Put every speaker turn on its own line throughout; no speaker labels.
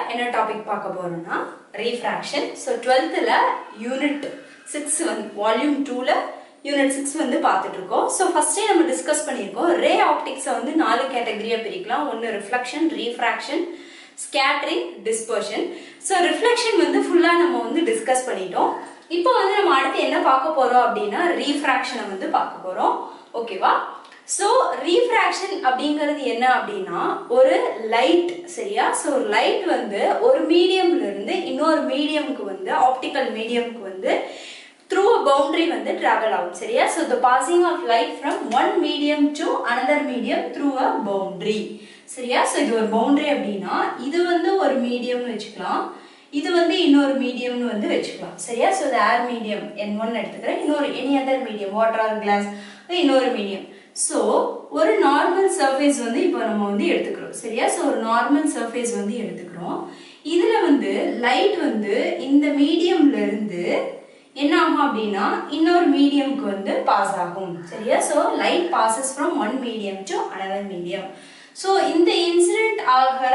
என்ன டாபிக் பார்க்க போறோம்னா ரீஃப்ராக்ஷன் ஸோ டுவெல்த்தில் யூனிட் சிக்ஸ் வந்து வால்யூம் டூவில் யூனிட் சிக்ஸ் வந்து பார்த்துட்டு இருக்கோம் ஸோ ஃபர்ஸ்டே நம்ம டிஸ்கஸ் பண்ணியிருக்கோம் ரே ஆப்டிக்ஸை வந்து நாலு கேட்டகரியாக பிரிக்கலாம் ஒன்று reflection refraction scattering dispersion so reflection வந்து ஃபுல்லாக நம்ம வந்து டிஸ்கஸ் பண்ணிட்டோம் இப்போ வந்து நம்ம அடுத்து என்ன பார்க்க போறோம் அப்படின்னா ரீஃப்ராக்ஷனை வந்து பார்க்க போறோம் ஓகேவா ஸோ ரீஃப்ராக்ஷன் அப்படிங்கிறது என்ன அப்படின்னா ஒரு லைட் சரியா ஸோ ஒரு லைட் வந்து ஒரு மீடியம்ல இருந்து இன்னொரு மீடியம்க்கு வந்து ஆப்டிக்கல் மீடியம்க்கு வந்து த்ரூ அ பவுண்டரி வந்து டிராவல் ஆகும் சரியா so the passing of light from one medium to another medium through a boundary சரியா ஸோ இது ஒரு பவுண்டரி அப்படின்னா இது வந்து ஒரு மீடியம்னு வச்சுக்கலாம் இது வந்து இன்னொரு மீடியம்னு வந்து வச்சுக்கலாம் சரியா ஸோ இது ஏர் மீடியம் என் ஒன் எடுத்துக்கிறேன் இன்னொரு any other medium water or glass இன்னொரு மீடியம் ஸோ ஒரு நார்மல் சர்ஃபேஸ் வந்து இப்போ நம்ம வந்து எடுத்துக்கிறோம் சரியா ஸோ ஒரு நார்மல் சர்ஃபேஸ் வந்து எடுத்துக்கிறோம் இதில் வந்து லைட் வந்து இந்த மீடியம்ல இருந்து என்ன ஆகும் அப்படின்னா இன்னொரு மீடியம்க்கு வந்து பாஸ் ஆகும் சரியா so light passes from one medium to another medium so இந்த இன்சிடென்ட் ஆகிற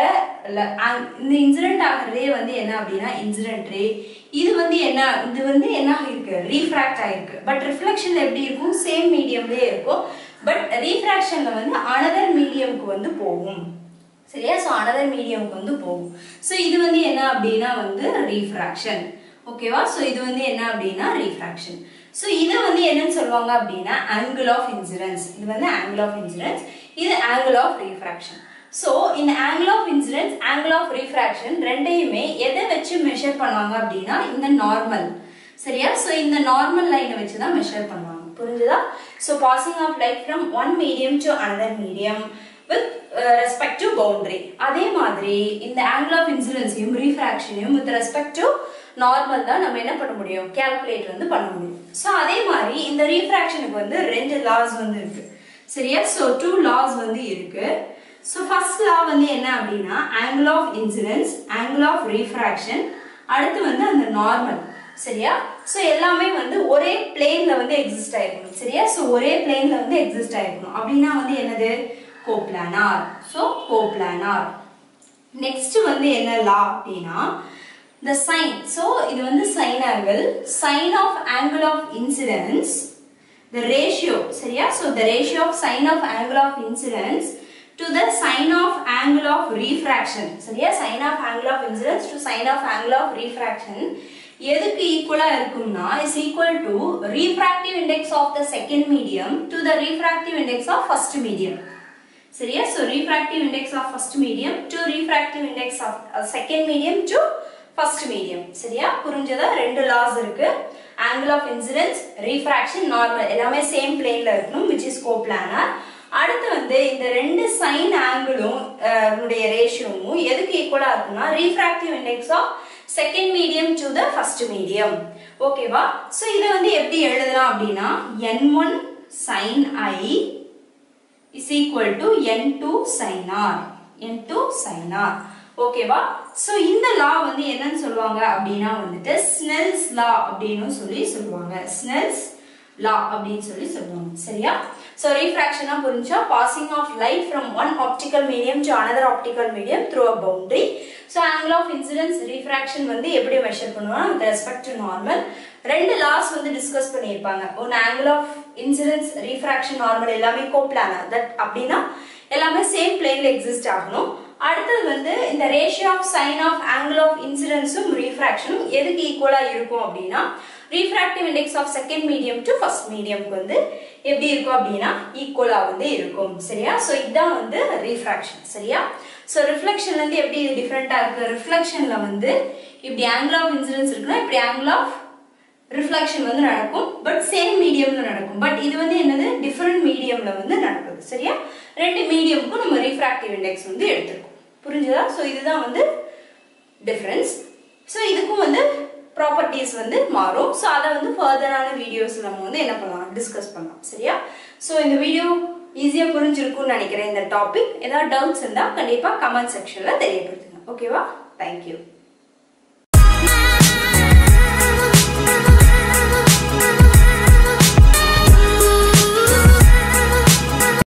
இந்த இன்சிடென்ட் ஆகிற ரே வந்து என்ன அப்படின்னா இன்சிடென்ட் ரே இது வந்து என்ன இது வந்து என்ன ஆகிருக்கு ரீஃப்ராக்ட் ஆகிருக்கு பட் ரிஃப்ளெக்ஷன்ல எப்படி இருக்கும் சேம் மீடியம்லேயே இருக்கும் பட் ரீஃப்ராக்ஷன்ல வந்து அனதர் மீடியம்க்கு வந்து போகும் சரியா ஸோ அனதர் மீடியம்க்கு வந்து போகும் ஸோ இது வந்து என்ன அப்படின்னா வந்து ரீஃப்ராக்ஷன் ஓகேவா ஸோ இது வந்து என்ன அப்படின்னா ரீஃப்ராக்ஷன் ஸோ இதை வந்து என்னன்னு சொல்லுவாங்க அப்படின்னா ஆங்கிள் ஆஃப் இன்சிடென்ஸ் இது வந்து ஆங்கிள் ஆஃப் இன்சிடென்ஸ் இது ஆங்கிள் ஆஃப் ரீஃப்ராக்ஷன் ஸோ இந்த angle of incidence angle of refraction ரெண்டையுமே எதை வச்சு மெஷர் பண்ணுவாங்க அப்படின்னா இந்த நார்மல் சரியா ஸோ இந்த நார்மல் லைனை வச்சு தான் மெஷர் பண்ணுவாங்க புரிஞ்சுதா so passing of light from one medium to another medium with respect to boundary அதே மாதிரி இந்த ஆங்கிள் ஆஃப் இன்சிடென்ஸையும் ரீஃப்ராக்ஷனையும் வித் ரெஸ்பெக்ட் டு நார்மல் தான் நம்ம என்ன பண்ண முடியும் கேல்குலேட் வந்து பண்ண முடியும் ஸோ அதே மாதிரி இந்த ரீஃப்ராக்ஷனுக்கு வந்து ரெண்டு லாஸ் வந்து இருக்கு சரியா ஸோ டூ லாஸ் வந்து இருக்கு ஸோ ஃபர்ஸ்ட் லா வந்து என்ன அப்படின்னா angle of incidence angle of refraction அடுத்து வந்து அந்த நார்மல் சரியா ஸோ எல்லாமே வந்து ஒரே பிளேன்ல வந்து எக்ஸிஸ்ட் ஆயிருக்கணும் சரியா ஸோ ஒரே பிளேன்ல வந்து எக்ஸிஸ்ட் ஆயிருக்கணும் அப்படின்னா வந்து என்னது கோப்ளானார் ஸோ கோப்ளானார் நெக்ஸ்ட் வந்து என்ன லா அப்படின்னா the sin so இது வந்து sin angle sin of angle of incidence the ratio சரியா so the ratio of sin of angle of incidence to the sin of angle of refraction சரியா sin of angle of incidence to sin of angle of refraction எதுக்கு ஈக்குவலா இருக்கும்னா is equal to refractive index of the second medium to the refractive index of first medium சரியா so refractive index of first medium to refractive index of uh, second medium to first medium சரியா புரிஞ்சதா ரெண்டு laws இருக்கு angle of incidence refraction normal எல்லாமே same பிளேன்ல இருக்கணும் which is கோப்ளானார் அடுத்து வந்து இந்த ரெண்டு சைன் ஆங்கிளும் உடைய ரேஷியோவும் எதுக்கு ஈக்குவலா இருக்குன்னா refractive index of second medium to the first medium ஓகேவா ஸோ இதை வந்து எப்படி எழுதலாம் அப்படின்னா n one sine i is equal to n two sine r n two sine r ஓகேவா ஸோ இந்த லா வந்து என்னன்னு சொல்லுவாங்க அப்படின்னா வந்துட்டு ஸ்னெல்ஸ் லா அப்படின்னு சொல்லி சொல்லுவாங்க ஸ்னெல்ஸ் லா அப்படின்னு சொல்லி சொல்லுவாங்க சரியா ஸோ ரீஃப்ராக்ஷனா புரிஞ்சா passing of light from one optical medium to another optical medium through a boundary so angle of incidence refraction வந்து எப்படி மெஷர் பண்ணுவாங்க வித் ரெஸ்பெக்ட் டு நார்மல் ரெண்டு லாஸ் வந்து டிஸ்கஸ் பண்ணியிருப்பாங்க ஒன்று angle of incidence refraction normal எல்லாமே coplanar that அப்படின்னா எல்லாமே சேம் பிளேன்ல எக்ஸிஸ்ட் ஆகணும் அடுத்தது வந்து இந்த ratio of sine of angle of இன்சிடென்ஸும் ரீஃப்ராக்ஷனும் எதுக்கு ஈக்குவலா இருக்கும் அப்படின்னா refractive index of second medium to first மீடியம்க்கு வந்து எப்படி இருக்கும் அப்படின்னா ஈக்குவலா வந்து இருக்கும் சரியா ஸோ இதுதான் வந்து ரீஃப்ராக்ஷன் சரியா ஸோ ரிஃப்ளெக்ஷன்ல இருந்து எப்படி இது டிஃப்ரெண்டா இருக்கு ரிஃப்ளெக்ஷன்ல வந்து இப்படி ஆங்கிள் ஆஃப் இன்சிடென்ஸ் இருக்குன்னா இப்படி ஆங்கிள் ஆஃப் ரிஃப்ளெக்ஷன் வந்து நடக்கும் பட் சேம் மீடியம்ல நடக்கும் பட் இது வந்து என்னது டிஃப்ரெண்ட் மீடியம்ல வந்து நடக்குது சரியா ரெண்டு மீடியமுக்கும் நம்ம ரீஃப்ராக்டிவ் இண்டெக்ஸ் வந்து எடுத்திருக்கோம் புரிஞ்சுதா ஸோ இதுதான் வந்து டிஃப்ரென்ஸ் ஸோ இதுக்கும் வந்து ப்ராப்பர்ட்டிஸ் வந்து மாறும் ஸோ அதை வந்து ஃபர்தரான வீடியோஸ் நம்ம வந்து என்ன பண்ணலாம் டிஸ்கஸ் பண்ணலாம் சரியா ஸோ இந்த வீடியோ ஈஸியாக புரிஞ்சிருக்கும்னு நினைக்கிறேன் இந்த டாபிக் ஏதாவது டவுட்ஸ் இருந்தால் கண்டிப்பாக கமெண்ட் செக்ஷனில் தெரியப்படுத்துங்க ஓகேவா தேங்க்யூ